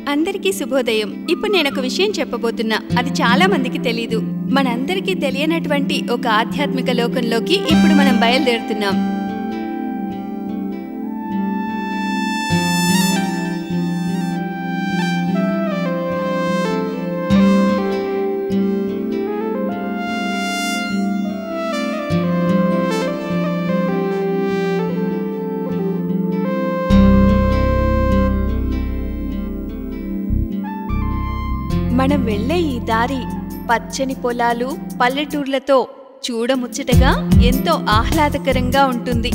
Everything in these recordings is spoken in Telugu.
అందరికీ శుభోదయం ఇప్పుడు నేను ఒక విషయం చెప్పబోతున్నా అది చాలా మందికి తెలీదు మనందరికీ తెలియనటువంటి ఒక ఆధ్యాత్మిక లోకంలోకి ఇప్పుడు మనం బయలుదేరుతున్నాం మనం వెళ్ళే ఈ దారి పచ్చని పొలాలు పల్లెటూర్లతో చూడముచ్చటగా ఎంతో ఆహ్లాదకరంగా ఉంటుంది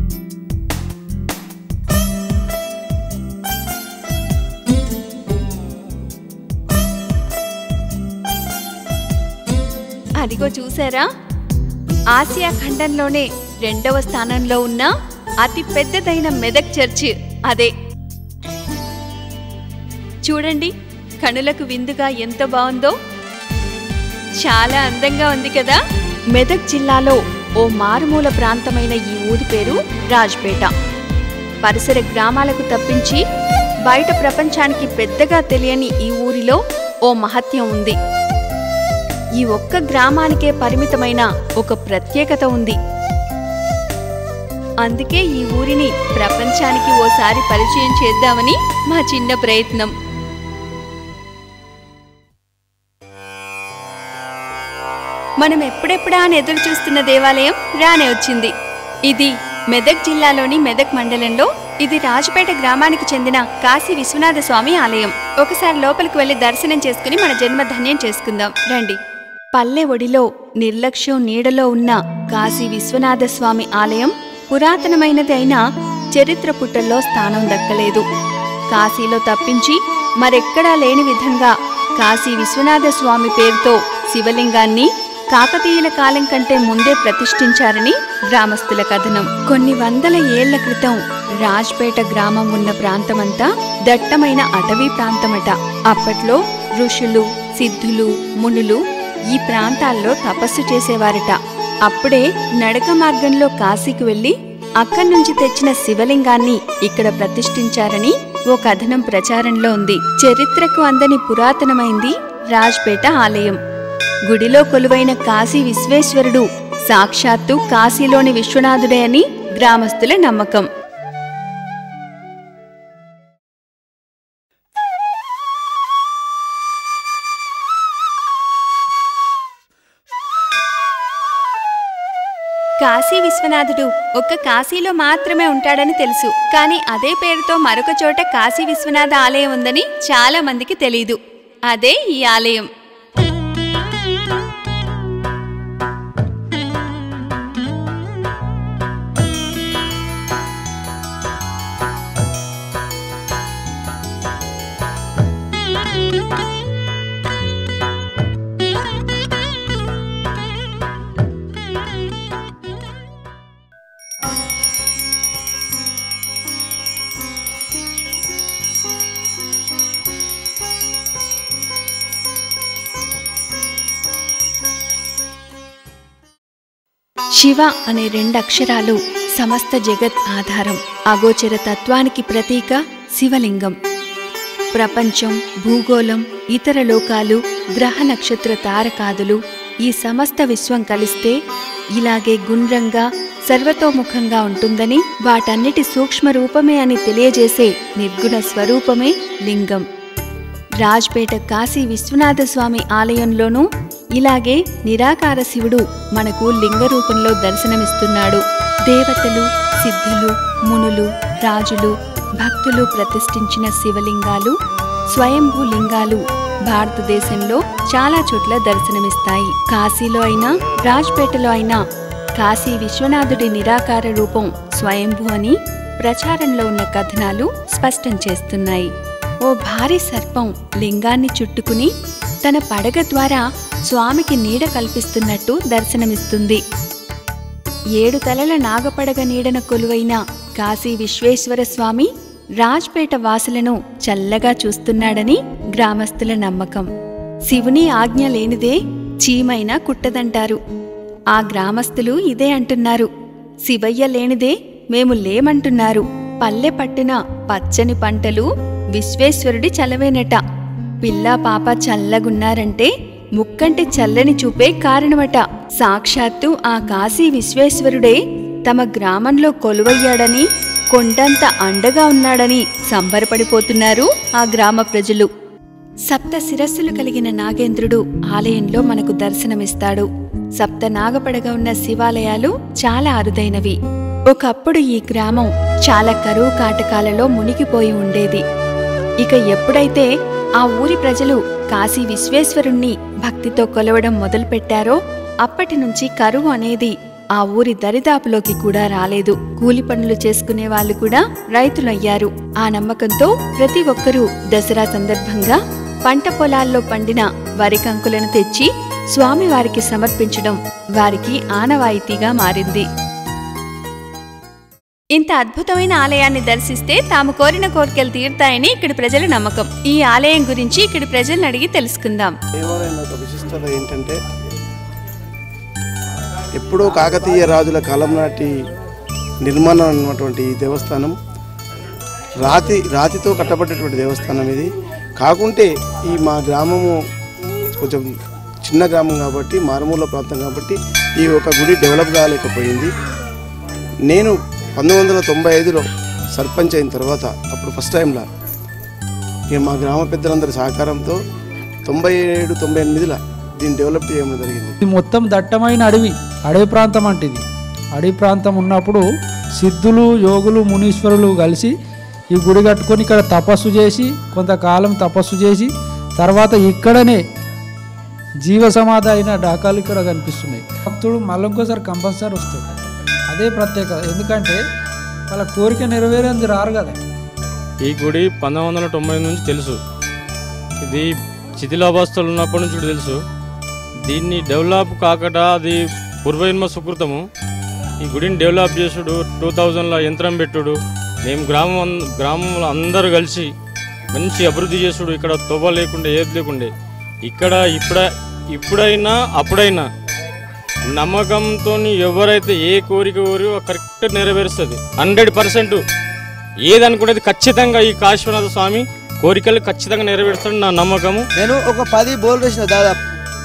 అదిగో చూసారా ఆసియా ఖండంలోనే రెండవ స్థానంలో ఉన్న అతి పెద్దదైన మెదక్ చర్చ్ అదే చూడండి కనులకు విందుగా ఎంత బాగుందో చాలా అందంగా ఉంది కదా మెదక్ జిల్లాలో ఓ మారుమూల ప్రాంతమైన ఈ ఊరి పేరు రాజ్పేట పరిసర గ్రామాలకు తప్పించి బయట ప్రపంచానికి పెద్దగా తెలియని ఈ ఊరిలో ఓ మహత్యం ఉంది ఈ ఒక్క గ్రామానికే పరిమితమైన ఒక ప్రత్యేకత ఉంది అందుకే ఈ ఊరిని ప్రపంచానికి ఓసారి పరిచయం చేద్దామని మా చిన్న ప్రయత్నం మనం ఎప్పుడెప్పుడా అని ఎదురు చూస్తున్న దేవాలయం రానే వచ్చింది ఇది మెదక్ జిల్లాలోని మెదక్ మండలంలో ఇది రాజపేట గ్రామానికి చెందిన కాశీ విశ్వనాథ స్వామి ఆలయం ఒకసారి లోపలికి వెళ్లి దర్శనం చేసుకుని మన జన్మ ధన్యం చేసుకుందాం రండి పల్లె ఒడిలో నిర్లక్ష్యం నీడలో ఉన్న కాశీ విశ్వనాథ స్వామి ఆలయం పురాతనమైనది అయినా చరిత్ర పుటల్లో స్థానం దక్కలేదు కాశీలో తప్పించి మరెక్కడా లేని విధంగా కాశీ విశ్వనాథ స్వామి పేరుతో శివలింగాన్ని కాకతీయుల కాలం కంటే ముందే ప్రతిష్ఠించారని గ్రామస్తుల కథనం కొన్ని వందల ఏళ్ల క్రితం రాజ్పేట గ్రామం ఉన్న ప్రాంతమంతా దట్టమైన అటవీ ప్రాంతమట అప్పట్లో ఋషులు సిద్ధులు మునులు ఈ ప్రాంతాల్లో తపస్సు చేసేవారట అప్పుడే నడక మార్గంలో కాశీకి వెళ్లి అక్కడి నుంచి తెచ్చిన శివలింగాన్ని ఇక్కడ ప్రతిష్ఠించారని ఓ కథనం ప్రచారంలో ఉంది చరిత్రకు అందని పురాతనమైంది రాజ్పేట ఆలయం గుడిలో కొలువైన కాశీ విశ్వేశ్వరుడు సాక్షాత్తు కాశీలోని విశ్వనాథుడే అని గ్రామస్తుల నమ్మకం కాశీ విశ్వనాథుడు ఒక్క కాశీలో మాత్రమే ఉంటాడని తెలుసు కానీ అదే పేరుతో మరొక చోట కాశీ విశ్వనాథ ఆలయం ఉందని చాలా మందికి తెలీదు అదే ఈ ఆలయం శివ అనే రెండక్షరాలు సమస్త జగత్ ఆధారం అగోచర తత్వానికి ప్రతీక శివలింగం ప్రపంచం భూగోళం ఇతర లోకాలు గ్రహ నక్షత్ర తారకాదులు ఈ సమస్త విశ్వం కలిస్తే ఇలాగే గుండ్రంగా సర్వతోముఖంగా ఉంటుందని వాటన్నిటి సూక్ష్మ రూపమే అని తెలియజేసే నిర్గుణ స్వరూపమే లింగం రాజ్పేట కాశీ విశ్వనాథ స్వామి ఆలయంలోనూ ఇలాగే నిరాకార శివుడు మనకు లింగ రూపంలో దర్శనమిస్తున్నాడు దేవతలు సిద్ధులు మునులు రాజులు భక్తులు ప్రతిష్ఠించిన శివలింగాలు స్వయంభూ లింగాలు భారతదేశంలో చాలా చోట్ల దర్శనమిస్తాయి కాశీలో అయినా రాజ్పేటలో అయినా కాశీ విశ్వనాథుడి నిరాకార రూపం స్వయంభూ అని ప్రచారంలో ఉన్న కథనాలు స్పష్టం చేస్తున్నాయి ఓ భారీ సర్పం లింగాన్ని చుట్టుకుని తన పడగ ద్వారా స్వామికి నీడ కల్పిస్తున్నట్టు దర్శనమిస్తుంది ఏడు తలల నాగపడగ నీడన కొలువైన కాశీ విశ్వేశ్వర స్వామి రాజ్పేట వాసులను చల్లగా చూస్తున్నాడని గ్రామస్తుల నమ్మకం శివుని ఆజ్ఞ లేనిదే చీమైనా కుట్టదంటారు ఆ గ్రామస్తులు ఇదే అంటున్నారు శివయ్య లేనిదే మేము లేమంటున్నారు పల్లె పట్టిన పచ్చని పంటలు విశ్వేశ్వరుడి చలవేనట పిల్లా పాప చల్లగున్నారంటే ముక్కంటి చల్లని చూపే కారణమట సాక్షాత్తు ఆ కాశీ విశ్వేశ్వరుడే తమ గ్రామంలో కొలువయ్యాడని కొండంత అండగా ఉన్నాడని సంబరపడిపోతున్నారు ఆ గ్రామ ప్రజలు సప్త శిరస్సులు కలిగిన నాగేంద్రుడు ఆలయంలో మనకు దర్శనమిస్తాడు సప్త నాగపడగా ఉన్న శివాలయాలు చాలా అరుదైనవి ఒకప్పుడు ఈ గ్రామం చాలా కరువు కాటకాలలో మునిగిపోయి ఉండేది ఇక ఎప్పుడైతే ఆ ఊరి ప్రజలు కాశీ విశ్వేశ్వరుణ్ణి భక్తితో కొలవడం మొదలుపెట్టారో అప్పటి నుంచి కరువు అనేది ఆ ఊరి దరిదాపులోకి కూడా రాలేదు కూలి పనులు చేసుకునే వాళ్ళు కూడా రైతులయ్యారు ఆ నమ్మకంతో ప్రతి ఒక్కరూ దసరా సందర్భంగా పంట పొలాల్లో పండిన వరి కంకులను తెచ్చి స్వామివారికి సమర్పించడం వారికి ఆనవాయితీగా మారింది ఇంత అద్భుతమైన ఆలయాన్ని దర్శిస్తే తాము కోరిన కోరికలు తీరుతాయని ఇక్కడి ప్రజల నమ్మకం ఈ ఆలయం గురించి ఇక్కడి ప్రజలను అడిగి తెలుసుకుందాం దేవాలయం యొక్క విశిష్టత ఏంటంటే ఎప్పుడో కాకతీయ రాజుల కాలం నాటి నిర్మాణం అన్నటువంటి ఈ దేవస్థానం రాతి రాతితో కట్టబడ్డటువంటి దేవస్థానం ఇది కాకుంటే ఈ మా గ్రామము కొంచెం చిన్న గ్రామం కాబట్టి మారుమూల ప్రాంతం కాబట్టి ఈ ఒక గుడి డెవలప్ కాలేకపోయింది నేను పంతొమ్మిది వందల తొంభై ఐదులో సర్పంచ్ అయిన తర్వాత అప్పుడు ఫస్ట్ టైంలో ఇక మా గ్రామ పెద్దలందరి సహకారంతో తొంభై ఏడు తొంభై ఎనిమిదిలో దీన్ని డెవలప్ చేయడం జరిగింది ఇది మొత్తం దట్టమైన అడవి అడవి ప్రాంతం అంటే ఇది అడవి ప్రాంతం ఉన్నప్పుడు సిద్ధులు యోగులు మునీశ్వరులు కలిసి ఈ గుడి కట్టుకొని ఇక్కడ తపస్సు చేసి కొంతకాలం తపస్సు చేసి తర్వాత ఇక్కడనే జీవ సమాధి అయిన డాకాలు ఇక్కడ కనిపిస్తున్నాయి భక్తుడు మళ్ళీ ఇంకోసారి కంపల్సరీ వస్తాడు అదే ప్రత్యేకత ఎందుకంటే వాళ్ళ కోరిక నెరవేరేంది రారు కదా ఈ గుడి పంతొమ్మిది వందల తొంభై నుంచి తెలుసు ఇది శిథిలావస్థలు ఉన్నప్పటి నుంచి కూడా తెలుసు దీన్ని డెవలప్ కాకట అది పూర్వజన్మ సుకృతము ఈ గుడిని డెవలప్ చేసుడు టూ థౌజండ్లో యంత్రం పెట్టుడు మేము గ్రామం అన్- గ్రామంలో అందరూ కలిసి మంచి అభివృద్ధి చేసుడు ఇక్కడ తొవ్వ లేకుండే ఏది లేకుండే ఇక్కడ ఇప్పుడ ఇప్పుడైనా అప్పుడైనా నమ్మకంతో ఎవరైతే ఏ కోరిక కోరి కరెక్ట్ నెరవేరుస్తుంది హండ్రెడ్ పర్సెంట్ ఏదనుకునేది ఖచ్చితంగా ఈ కాశీనాథ స్వామి కోరికలు ఖచ్చితంగా నెరవేరుస్తాడు నా నమ్మకము నేను ఒక పది బోర్లు వేసిన దాదాపు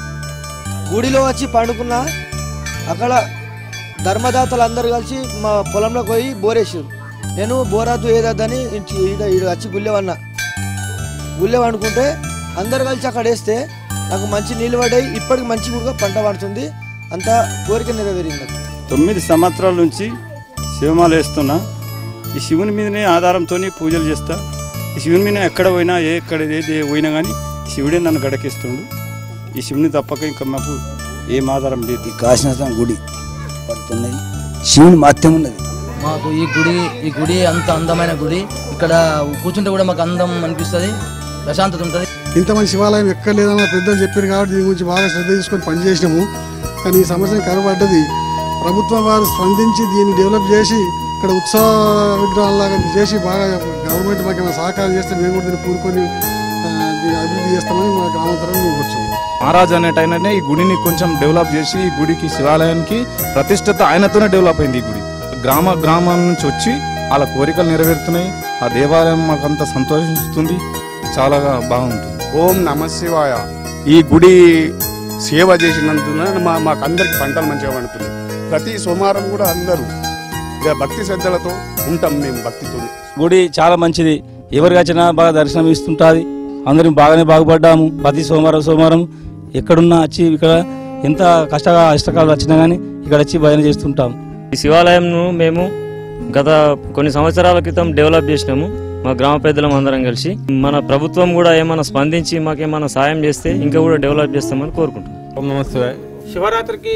గుడిలో వచ్చి పండుకున్నా అక్కడ ధర్మదాతలు అందరు కలిసి మా పొలంలోకి పోయి బోరేసారు నేను బోరాదు ఏదని ఇంటి ఈడ ఈడ వచ్చి గుళ్ళేవన్నా గుళ్ళే వండుకుంటే అందరు కలిసి అక్కడ వేస్తే నాకు మంచి నీళ్ళు పడ్డాయి ఇప్పటికి మంచి కూడా పంట పడుతుంది అంత కోరిక నెరవేరింది నాకు తొమ్మిది సంవత్సరాల నుంచి శివమాల వేస్తున్నా ఈ శివుని మీదనే ఆధారంతో పూజలు చేస్తా ఈ శివుని మీద ఎక్కడ పోయినా ఏ ఎక్కడ ఏది పోయినా కానీ శివుడే నన్ను గడకిస్తుండు ఈ శివుని తప్పక ఇంకా మాకు ఏం ఆధారం లేదు ఈ కాశీనాథం గుడి పడుతున్నది శివుని మాత్యం ఉన్నది మాకు ఈ గుడి ఈ గుడి అంత అందమైన గుడి ఇక్కడ కూర్చుంటే కూడా మాకు అందం అనిపిస్తుంది ప్రశాంతత ఉంటుంది ఇంత మంది శివాలయం ఎక్కడ లేదన్న పెద్దలు చెప్పారు కాబట్టి దీని గురించి బాగా శ్రద్ధ తీసుకొని పనిచేసినాము కానీ ఈ సమస్యను కనబడ్డది ప్రభుత్వం వారు స్పందించి దీన్ని డెవలప్ చేసి ఇక్కడ ఉత్సవ విగ్రహాలలాగా చేసి బాగా గవర్నమెంట్ మాకు ఏమైనా సహకారం చేస్తే మేము కూడా దీన్ని కూరుకొని ఆ, దీన్ని అభివృద్ధి చేస్తామని మా గ్రామాంతరం మేము వచ్చాము మహారాజ్ అనేటైననే ఈ గుడిని కొంచెం డెవలప్ చేసి ఈ గుడికి శివాలయానికి ప్రతిష్టత ఆయనతోనే డెవలప్ అయింది ఈ గుడి గ్రామ గ్రామం నుంచి వచ్చి వాళ్ళ కోరికలు నెరవేరుతున్నాయి ఆ దేవాలయం మాకంత సంతోషిస్తుంది చాలా బాగుంటుంది ఓం నమ శివాయ ఈ గుడి సేవ చేసినందున మా మాకందరికి పంటలు మంచిగా పండుతున్నాయి ప్రతి సోమవారం కూడా అందరూ ఇక భక్తి శ్రద్ధలతో ఉంటాం మేము భక్తితో గుడి చాలా మంచిది ఎవరికి వచ్చినా బాగా దర్శనం ఇస్తుంటుంది అందరం బాగానే బాగుపడ్డాము ప్రతి సోమవారం సోమవారం ఎక్కడున్నా వచ్చి ఇక్కడ ఎంత కష్ట కష్టకాలు వచ్చినా కానీ ఇక్కడ వచ్చి భజన చేస్తుంటాం ఈ శివాలయంను మేము గత కొన్ని సంవత్సరాల క్రితం డెవలప్ చేసినాము మా గ్రామ పెద్దలం అందరం కలిసి మన ప్రభుత్వం కూడా ఏమైనా స్పందించి మాకేమైనా సాయం చేస్తే ఇంకా కూడా డెవలప్ చేస్తామని కోరుకుంటున్నాం నమస్తే శివరాత్రికి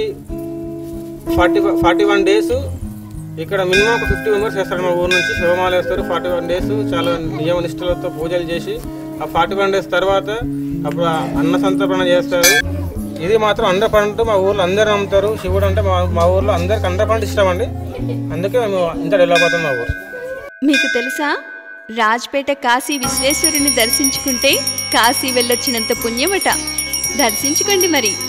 ఫార్టీ ఫార్టీ వన్ డేస్ ఇక్కడ మినిమం ఒక ఫిఫ్టీ మెంబర్స్ వేస్తారు మా ఊరు నుంచి శివమాల వేస్తారు ఫార్టీ వన్ డేస్ చాలా నియమ నిష్ఠలతో పూజలు చేసి ఆ ఫార్టీ వన్ డేస్ తర్వాత అప్పుడు ఆ అన్న సంతర్పణ చేస్తారు ఇది మాత్రం హండ్రెడ్ పర్సెంట్ మా ఊర్లో అందరు నమ్ముతారు శివుడు అంటే మా మా ఊర్లో అందరికి హండ్రెడ్ పర్సెంట్ ఇష్టం అండి అందుకే మేము ఇంత డెవలప్ అవుతాం మా ఊరు మీకు తెలుసా రాజ్పేట కాశీ విశ్వేశ్వరుని దర్శించుకుంటే కాశీ వెళ్ళొచ్చినంత పుణ్యమట దర్శించుకోండి మరి